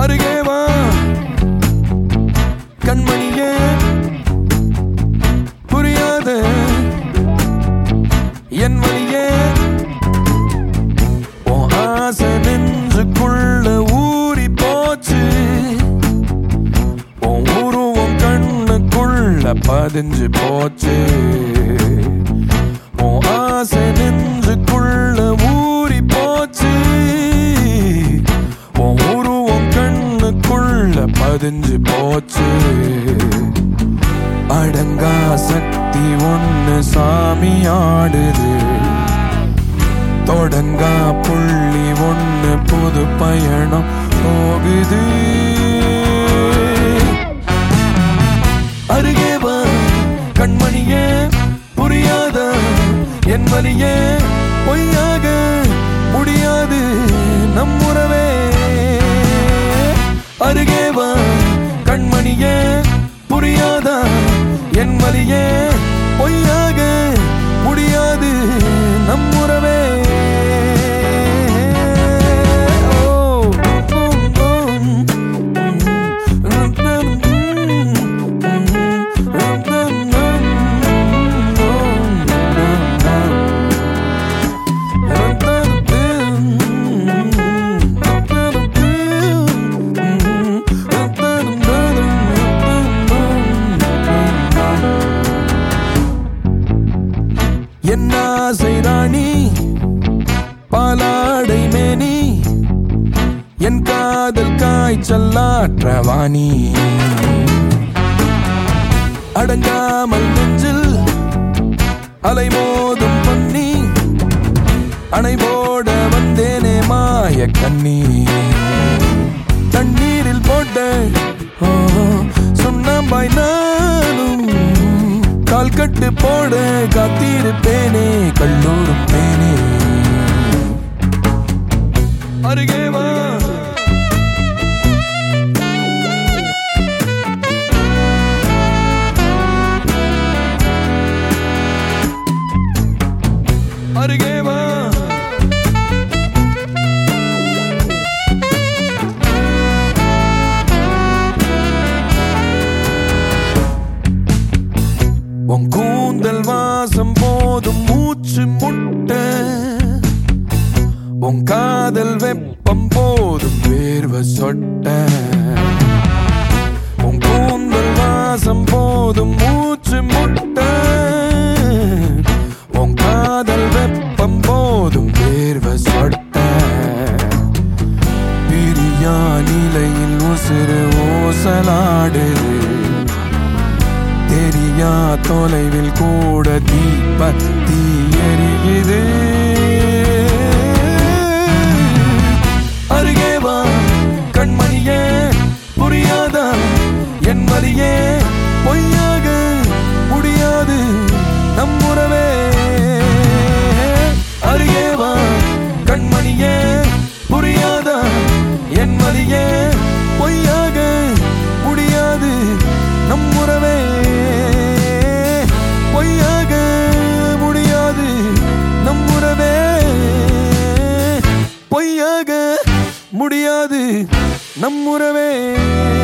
அருகே வா கண்மணியே புரியாத என் வழியே உன் ஆசை நெஞ்சுக்குள்ள ஊறி போச்சு உன் உருவம் கண்ணுக்குள்ள பதிஞ்சு போச்சு உன் ஆசை நெஞ்சுக்குள்ள ஊறி போச்சு உன் உருவம் கண்ணுக்குள்ள பதிஞ்சு போச்சு அடங்கா சக்தி ஒண்ணு சாமி ஆடுது தொடங்கா புள்ளி ஒண்ணு புது பயணம் போகுது அருகே வா கண்மணியே புரியாத என் வலியே பொய்யாக முடியாது நம் உறவே அருகே வா கண்மணியே புரியாதா என் வலியே பொய்யாக முடியாது நம் உறவே ஓ, உம், என்ன ஆசை ராணி பாலாடை மேனி என் காதல் காய்ச்சல்லாற்றவாணி அடங்காமல் நெஞ்சில் அலைமோதும் பொன்னி அணை போட வந்தேனே மாய கண்ணி தண்ணீரில் போட்ட ஓ, சுண்ணாம்பாய் நானும் கால் கட்டு போட காத்திருப்பேனே கல்லூரும் தேனே அருகே வா அருகே வா உன் கூந்தல் வாசம் போதும் மூச்சு முட்ட உன் காதல் வெப்பம் போதும் வேர்வ சொட்ட உன் கூந்தல் வாசம் போதும் மூச்சு முட்ட உன் காதல் வெப்பம் போதும் வேர்வ சொட்ட பிரியா நிலையில் உசிறு ஓசலாடுது தெரியா தொலைவில் கூட தீப தீ எரியுது அருகே வா கண்மணியே புரியாதா என் வலியே பொய்யாக முடியாது நம் உறவே அருகே வா கண்மணியே புரியாதா என் வலியே பொய்யாக முடியாது நம் உறவே பொய்யாக முடியாது நம் உறவே பொய்யாக முடியாது நம் உறவே